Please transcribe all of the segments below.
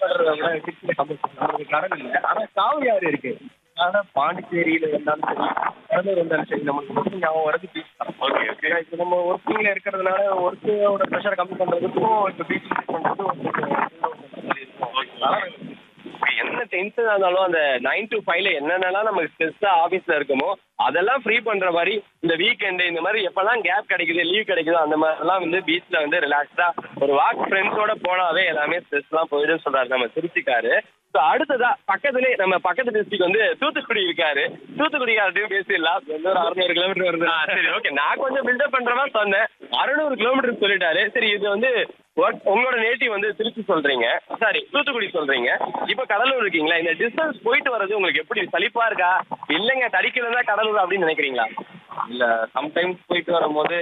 கடற்கரை விட திருச்சியில கம்மி நம்மளுக்கு கடல் இல்லை ஆனா காவிரி இருக்கு ஆனா பாண்டிச்சேரியில இருந்தாலும் சரி கடலூர் இருந்தாலும் சரி நம்மளுக்கு மட்டும் ஞாபகம் வரது பீச் தான் ஓகே ஓகே ஏன்னா இப்போ நம்ம ஒர்க்கிங்ல இருக்கிறதுனால ஒர்க்கோட ப்ரெஷரை கம்மி பண்றதுக்கும் இப்போ பீச் பண்றது அதனால இப்ப என்ன டென்ஷன் இருந்தாலும் அந்த நைன் டு ஃபைவ்ல என்னென்னலாம் நமக்கு ஸ்ட்ரெஸ்ஸா ஆஃபீஸ்ல இருக்குமோ அதெல்லாம் ஃப்ரீ பண்ற மாதிரி இந்த வீக்கெண்டு இந்த மாதிரி எப்பெல்லாம் கேப் கிடைக்குது லீவ் கிடைக்குதோ அந்த மாதிரிலாம் வந்து பீச்ல வந்து ரிலாக்ஸ்டா ஒரு வாக் ஃப்ரெண்ட்ஸோட போனாவே எல்லாமே ஸ்ட்ரெஸ்லாம் போயிடும் சொல்றாரு நம்ம திருச்சிக்காரு ஸோ அடுத்ததா பக்கத்துலேயே நம்ம பக்கத்து டிஸ்ட்ரிக்ட் வந்து தூத்துக்குடி இருக்காரு தூத்துக்குடிக்கார்ட்டையும் பேசிடலாம் எந்த ஒரு அறுநூறு கிலோமீட்டர் வருது சரி ஓகே நான் கொஞ்சம் பில்டப் பண்ற மாதிரி சொன்னேன் அறுநூறு கிலோமீட்டர் சொல்லிட்டாரு சரி இது வந்து what- உங்களோட நேட்டிவ் வந்து திருச்சி சொல்றீங்க சாரி தூத்துக்குடி சொல்றீங்க இப்போ கடலூர் இருக்கீங்களா இந்த டிஸ்டன்ஸ் போயிட்டு வர்றது உங்களுக்கு எப்படி சலிப்பா இருக்கா இல்லைங்க தடிக்கல தான் கடலூர் அப்படின்னு நினைக்கிறீங்களா இல்ல சம்டைம்ஸ் போயிட்டு வரும்போது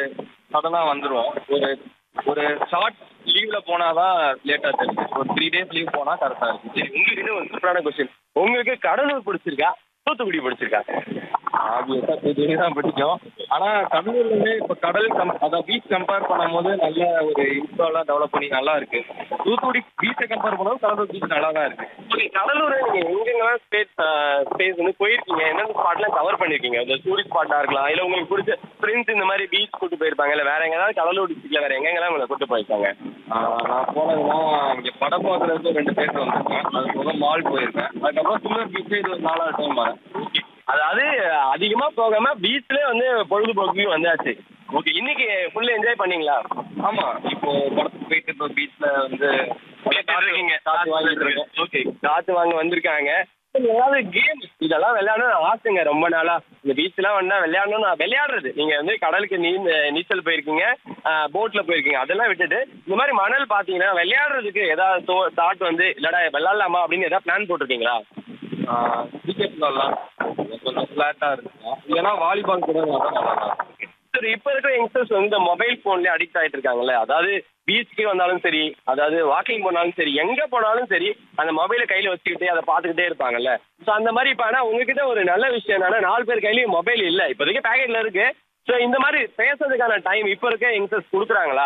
சடனா வந்துருவோம் ஒரு ஒரு ஷார்ட் லீவ்ல போனாதான் லேட்டா தெரியுது ஒரு த்ரீ டேஸ் லீவ் போனா கரெக்டா இருக்கு சரி உங்களுக்கு இன்னும் ஒரு சூப்பரான கொஸ்டின் உங்களுக்கு கடலூர் பிடிச்சிருக்கா தூத்துக்குடி பிடிச்சிருக்கா ஆப்வியஸா தூத்துக்குடி தான் பிடிக்கும் ஆனா கடலூர்லயுமே இப்ப கடல் கம் அதான் பீச் கம்பேர் பண்ணும்போது நல்ல ஒரு இன்ஸ்டாலாம் டெவலப் பண்ணி நல்லா இருக்கு தூத்துக்குடி பீச்சை கம்பேர் பண்ணும்போது கடலூர் பீச் நல்லா தான் இருக்கு ஓகே கடலூர் நீங்க எங்கெங்கெல்லாம் ஸ்பேஸ் ஸ்பேஸ் வந்து போயிருக்கீங்க எந்தெந்த ஸ்பாட்லாம் கவர் பண்ணிருக்கீங்க இந்த டூரிஸ்ட் ஸ்பாட்டா இருக்கலாம் இல்ல உங்களுக்கு பிடிச்ச ஃப்ரெண்ட்ஸ் இந்த மாதிரி பீச் கூட்டு போயிருப்பாங்க இல்ல வேற எங்கேயாவது கடலூர் டிஸ்ட்ரிக்ட்ல வேற எங்கெங்கெல்லாம் உங்களை கூட்டு போயிருக்காங்க ஆஹ் நான் போனதுன்னா இங்க படம் பார்க்கறதுக்கு ரெண்டு பேர் வந்திருக்கேன் அது போக மால் போயிருக்கேன் அதுக்கப்புறம் சில்வர் பீச் இது ஒரு நாலாவது டைம் வரேன் அதாவது அதிகமா போகாம பீச்லயே வந்து பொழுதுபோக்கு வந்தாச்சு ஓகே இன்னைக்கு ஃபுல்லா என்ஜாய் பண்ணீங்களா ஆமா இப்போ படத்துக்கு போயிட்டு இப்போ பீச்ல வந்து இருக்கீங்க காத்து வாங்கிட்டு இருக்கோம் ஓகே காத்து வாங்க வந்திருக்காங்க ஏதாவது கேம் இதெல்லாம் விளையாடணும் ஆசைங்க ரொம்ப நாளா இந்த பீச்லாம் வந்தா விளையாடணும் நான் விளையாடுறது நீங்க வந்து கடலுக்கு நீ நீச்சல் போயிருக்கீங்க போட்ல போயிருக்கீங்க அதெல்லாம் விட்டுட்டு இந்த மாதிரி மணல் பாத்தீங்கன்னா விளையாடுறதுக்கு ஏதாவது தாட் வந்து இல்லடா விளையாடலாமா அப்படின்னு ஏதாவது பிளான் போட்டிருக்கீங்களா கிரிக்கெட் விளாட்லாம் கொஞ்சம் ஃப்ளாட்டா இருக்கும் இல்லைன்னா வாலிபால் கூட விளையாடா நல்லா தான் இருக்கும் சரி இப்போ இருக்கிற யங்ஸ்டர்ஸ் வந்து இந்த மொபைல் ஃபோன்லேயே அடிக்ட் ஆகிட்டு இருக்காங்கல்ல அதாவது பீச்சுக்கு வந்தாலும் சரி அதாவது வாக்கிங் போனாலும் சரி எங்கே போனாலும் சரி அந்த மொபைலை கையில் வச்சுக்கிட்டே அதை பார்த்துக்கிட்டே இருப்பாங்கல்ல ஸோ அந்த மாதிரி இப்போ ஆனால் உங்ககிட்ட ஒரு நல்ல விஷயம் என்னன்னா நாலு பேர் கையிலையும் மொபைல் இல்லை இப்போதைக்கு பேக்கெட்டில் இருக்கு ஸோ இந்த மாதிரி பேசுறதுக்கான டைம் இப்போ இருக்க யங்ஸ்டர்ஸ் கொடுக்குறாங்களா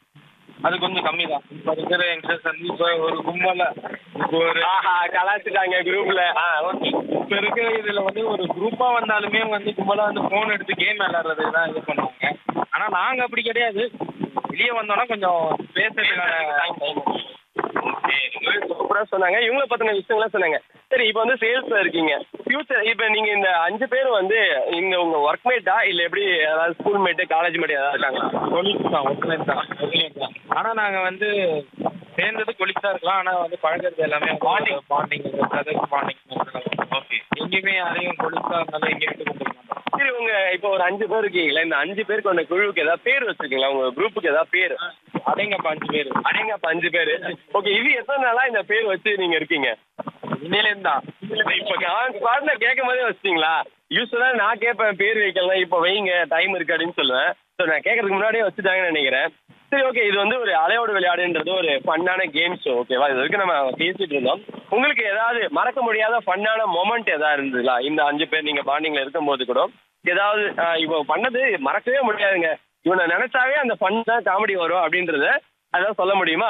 அது கொஞ்சம் கம்மி தான் இப்போ இருக்கிற யங்ஸ்டர்ஸ் வந்து இப்போ ஒரு கும்பல இப்போ ஒரு ஆஹா கலாச்சிட்டாங்க குரூப்ல ஆ ஓகே இப்போ இருக்கிற இதில் வந்து ஒரு குரூப்பாக வந்தாலுமே வந்து கும்பலாக வந்து ஃபோன் எடுத்து கேம் விளையாடுறது தான் இது பண்ணுவாங்க ஆனால் நாங்கள் அப்படி கிடையாது வெளியே வந்தோன்னா கொஞ்சம் பேசுறதுக்கான ஓகே சூப்பராக சொன்னாங்க இவங்கள பற்றின விஷயங்கள்லாம் சொன்னாங்க சரி இப்போ வந்து சேல்ஸில் இருக்கீங்க ஃபியூச்சர் இப்போ நீங்கள் இந்த அஞ்சு பேர் வந்து இங்கே உங்கள் ஒர்க்மேட்டா இல்லை எப்படி அதாவது ஸ்கூல் மேட்டு காலேஜ் மேட் ஏதாவது இருக்காங்களா கொலிக்ஸ் தான் ஒர்க்மேட் தான் ஒர்க்மேட் தான் ஆனால் நாங்கள் வந்து சேர்ந்தது கொலிக்ஸாக இருக்கலாம் ஆனால் வந்து பழகிறது எல்லாமே bonding bonding brothers bonding okay எங்கேயுமே யாரையும் கொலிக்ஸாக இருந்தாலும் எங்கேயும் விட்டு கொடுக்க மாட்டோம் சரி உங்க இப்போ ஒரு அஞ்சு பேர் இருக்கீங்களா இந்த அஞ்சு பேருக்கு உங்க குழுவுக்கு ஏதாவது பேர் வச்சிருக்கீங்களா உங்க குரூப்புக்கு ஏதாவது பேர் அடேங்கப்பா அஞ்சு பேர் அடேங்கப்பா அஞ்சு பேர் ஓகே இது எத்தனை நாளா இந்த பேர் வச்சு நீங்க இருக்கீங்க இன்னையிலேருந்து தான் இப்போ நான் ஸ்பாட்ல கேட்கும் போதே வச்சிட்டீங்களா யூஸ்வலா நான் கேட்பேன் பேர் வைக்கலாம் இப்போ வைங்க டைம் இருக்கு அப்படின்னு சொல்லுவேன் ஸோ நான் கேட்கறதுக்கு முன்னாடியே வச்சுட்டாங்கன்னு நினைக்கிறேன் சரி ஓகே இது வந்து ஒரு அலையோடு விளையாடுன்றது ஒரு ஃபன்னான கேம் ஷோ ஓகேவா இது வரைக்கும் நம்ம பேசிட்டு இருந்தோம் உங்களுக்கு ஏதாவது மறக்க முடியாத ஃபன்னான மொமெண்ட் ஏதாவது இருந்ததுங்களா இந்த அஞ்சு பேர் நீங்க பாண்டிங்ல இருக்கும்போது கூட ஏதாவது ஆஹ், இப்போ பண்ணது மறக்கவே முடியாதுங்க இவனை நினைச்சாவே அந்த ஃபன் தான் காமெடி வரும் அப்படின்றத அதான் சொல்ல முடியுமா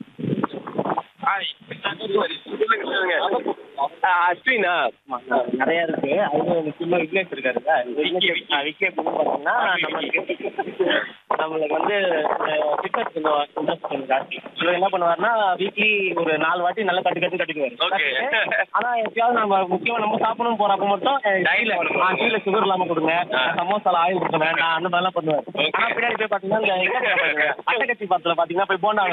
சொல்லுங்க சொல்லுங்க ஆஹ், அஸ்வினா நிறைய இருக்கு அது சின்ன விக்னேஷ் இருக்காருல்ல விக்னேஷ் விக்கே பார்த்தீங்கன்னா நம்மளுக்கு நம்மளுக்கு வந்து ஃபிட்னஸ் கொஞ்சம் இன்ட்ரெஸ்ட் கொஞ்சம் ஜாஸ்தி இவர் என்ன பண்ணுவாருன்னா வீக்லி ஒரு நாலு வாட்டி நல்லா கட்டு கட்டு கட்டிக்குவாரு Okay. கட்டிட்டு, ஆனா எப்பயாவது நம்ம முக்கியமா நம்ம சாப்பிடணும் போறப்ப மட்டும் Diet ல பண்ணுவாரு. கீழே சுகர் இல்லாம கொடுங்க ஆ. சமோசால ஆயில் கொடுக்க வேண்டாம் அந்த மாதிரிலாம் பண்ணுவாரு Okay. ஆனா பின்னாடி போய் பாத்தீங்கன்னா இந்த எங்க போய் பாருங்க அட்டகத்தி பாத்துல பாத்தீங்கன்னா போய் போண்டா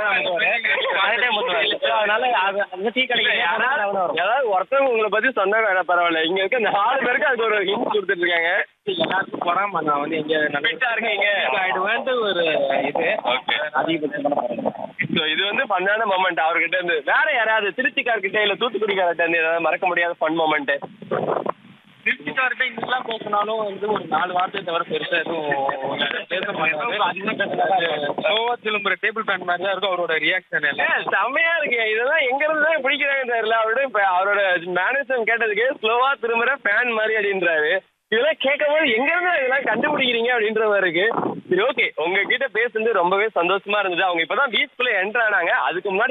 அதனால அது அந்த டீ கடைக்கு யாராவது வரும் யாராவது ஒருத்தவங்க உங்களை பத்தி சொன்னா வேணா பரவாயில்ல இங்க இருக்க நாலு பேருக்கு அதுக்கு ஒரு ஹிண்ட் கொடுத்துட்டு இருக்காங்க எல்லாருக்கும் பொறாம நான் வந்து எங்க Fit ஆ இருக்கீங்க. ஆயிடுவேன்ட்டு ஒரு இது Okay. அதிகபட்சம் பண்ண போறேன் ஸோ இது வந்து ஃபன்னான மொமெண்ட் அவர்கிட்ட இருந்து வேற யாராவது திருச்சிக்கார்கிட்ட இல்ல தூத்துக்குடிக்கார்கிட்ட இருந்து ஏதாவது மறக்க முடியாத ஃபன் மொமெண்ட் திருச்சிக்கார்ட்ட இன்னும் பேசினாலும் வந்து ஒரு நாலு வார்த்தை தவிர பெருசா எதுவும் பேச மாட்டாங்க சோவா திரும்புற டேபிள் ஃபேன் மாதிரி தான் இருக்கும் அவரோட ரியாக்ஷன் எல்லாம் செம்மையா இருக்கு இதெல்லாம் எங்க இருந்து தான் பிடிக்கிறாங்கன்னு தெரியல அவரோட இப்ப அவரோட மேனேஜர் கேட்டதுக்கு ஸ்லோவா திரும்புற ஃபேன் மாதிரி அப்படின்றாரு இதெல்லாம் கேட்கும் போது எங்க இருந்து இதெல்லாம் கண்டுபிடிக்கிறீங்க அப்படின்ற மாதிரி இருக்கு சரி ஓகே உங்ககிட்ட பேசுனது ரொம்பவே சந்தோஷமா இருந்தது அவங்க இப்பதான் பீச்சுக்குள்ள என்ட்ரு ஆனாங்க அதுக்கு முன்னாடி